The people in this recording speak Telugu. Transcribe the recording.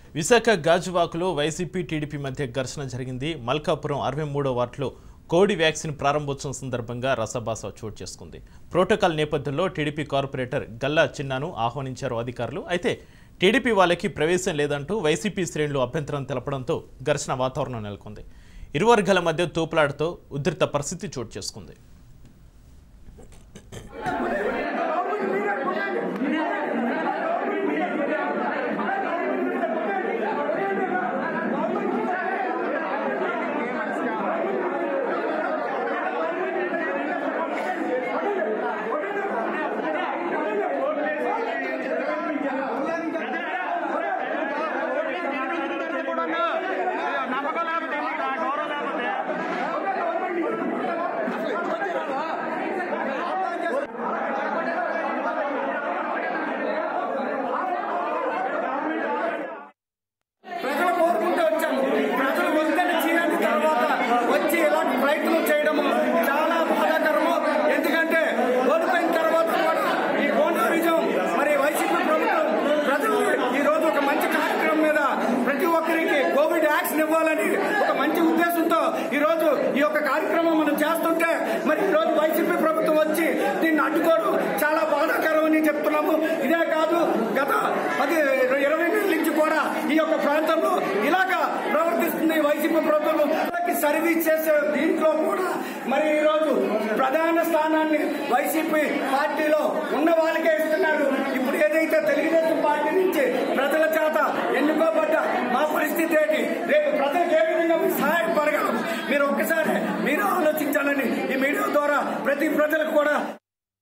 విశాఖ గాజువాకలో వైసీపీ టీడీపీ మధ్య ఘర్షణ జరిగింది మల్కాపురం అరవై మూడో వార్డులో కోవిడ్ వ్యాక్సిన్ ప్రారంభోత్సవం సందర్భంగా రసబాస చోటు చేసుకుంది ప్రోటోకాల్ నేపథ్యంలో టీడీపీ కార్పొరేటర్ గల్లా చిన్నాను ఆహ్వానించారు అధికారులు అయితే టీడీపీ వాళ్ళకి ప్రవేశం లేదంటూ వైసీపీ శ్రేణులు అభ్యంతరం తెలపడంతో ఘర్షణ వాతావరణం నెలకొంది ఇరు వర్గాల మధ్య తోపులాటతో ఉధృత పరిస్థితి చోటు చేసుకుంది నమ్మకం లేకపోతే ఎందుకు? ఆ గౌరవం లేకపోతే ప్రజలు కోరుకుంటూ వచ్చాము ప్రజలు వద్దన్న చేయండి తర్వాత వచ్చి ఇలాంటి ప్రయత్నం చేయడము చాలా బాధాకరము ఎందుకంటే ఓడిపోయిన తర్వాత కూడా ఈ గోండారిజం మరి వైసీపీ ప్రభుత్వం ప్రజలు ఈ రోజు ఒక మంచి కార్యక్రమం మీద ప్రతి ఒక్కరికి కోవిడ్ వ్యాక్సిన్ ఇవ్వాలని ఒక మంచి ఉద్దేశంతో ఈ రోజు ఈ యొక్క కార్యక్రమం మనం చేస్తుంటే మరి ఈ రోజు వైసీపీ ప్రభుత్వం వచ్చి దీన్ని అడ్డుకోవడం చాలా బాధాకరం అని చెప్తున్నాము ఇదే కాదు గత పది ఇరవై నెలల నుంచి కూడా ఈ యొక్క ప్రాంతంలో ఇలాగా ప్రవర్తిస్తుంది వైసీపీ ప్రభుత్వం వాళ్ళకి సర్వీస్ చేసే దీంట్లో కూడా మరి ఈ రోజు ప్రధాన స్థానాన్ని వైసీపీ పార్టీలో